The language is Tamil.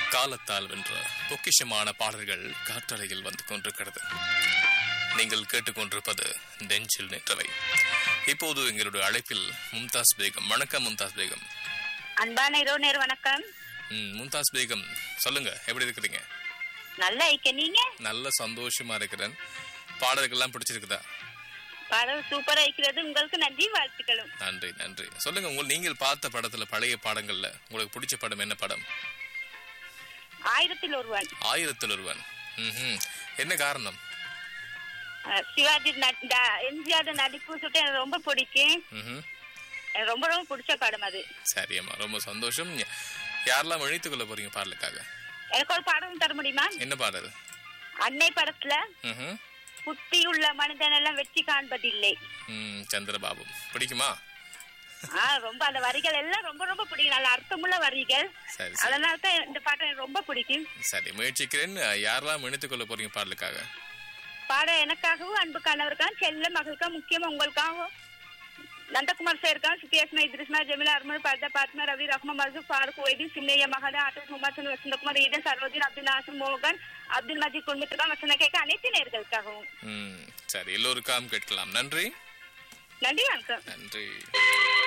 காலத்தால் வென்ற பொக்கிஷமான பாடல்கள் காற்றலையில் வந்து கொண்டிருக்கிறது நீங்கள் கேட்டுக்கொண்டிருப்பது நெஞ்சில் நின்றவை இப்போது எங்களுடைய அழைப்பில் மும்தாஸ் பேகம் வணக்கம் மும்தாஸ் பேகம் அன்பான இரவு நேர் வணக்கம் ம், மும்தாஸ் பேகம் சொல்லுங்க எப்படி இருக்கிறீங்க நல்லா இருக்க நீங்க நல்ல சந்தோஷமா இருக்கிறேன் பாடல்கள்லாம் பிடிச்சிருக்குதா பாடல் சூப்பரா இருக்கிறது உங்களுக்கு நன்றி வாழ்த்துக்களும் நன்றி நன்றி சொல்லுங்க உங்கள் நீங்கள் பார்த்த படத்துல பழைய பாடங்கள்ல உங்களுக்கு பிடிச்ச படம் என்ன படம் ஆயிரத்தில் ஒருவன் ஆயிரத்தில் ஒருவன் ம்ஹும். என்ன காரணம் அஹ், சிவாஜி ந- ட- எம்ஜிஆர் நடிப்பு சுட்டு எனக்கு ரொம்ப பிடிக்கும் ம்ஹும். எனக்கு ரொம்ப ரொம்ப பிடிச்ச படம் அது சரி அம்மா ரொம்ப சந்தோஷம் யாரெல்லாம் இணைத்துக் கொள்ள போறீங்க பாடலுக்காக எனக்கு ஒரு பாடம் தர முடியுமா என்ன பாடல் அன்னை படத்துல ம்ஹும். புத்தி உள்ள மனிதன் எல்லாம் வெற்றி காண்பதில்லை ம், சந்திரபாபு பிடிக்குமா ஆ ரொம்ப அந்த வரிகள் எல்லாம் ரொம்ப ரொம்ப பிடிக்கும் நல்ல அர்த்தமுள்ள வரிகள் சரி சரி அதனால தான் இந்த பாட்டு எனக்கு ரொம்ப பிடிக்கும் சரி முயற்சிக்கிறேன் யாரெல்லாம் இணைத்துக் கொள்ள போறீங்க பாடலுக்காக பாடம் எனக்காகவும் அன்பு கணவருக்காகவும் செல்ல மகளுக்காக முக்கியமா உங்களுக்காகவும் நந்தகுமார் சாருக்காகவும் சுத்தியாஸ்மா இத்ரிஸ்மா ஜெமிலா அர்மன் பர்தா பாத்மா ரவி ரஹ்மா மசூப் ஃபாரூக் ஒய்தீன் சிம்னையா மகதா ஆட்டோஸ் முமாசன் வசந்தகுமார் ஈதன் சரோஜின் அப்துல் நாசர் மோகன் அப்துல் மஜீத் குடும்பத்துக்காக வசந்த கேட்க அனைத்து நேர்களுக்காகவும் ம் சரி எல்லோருக்காகவும் கேட்கலாம் நன்றி நன்றி வணக்கம் நன்றி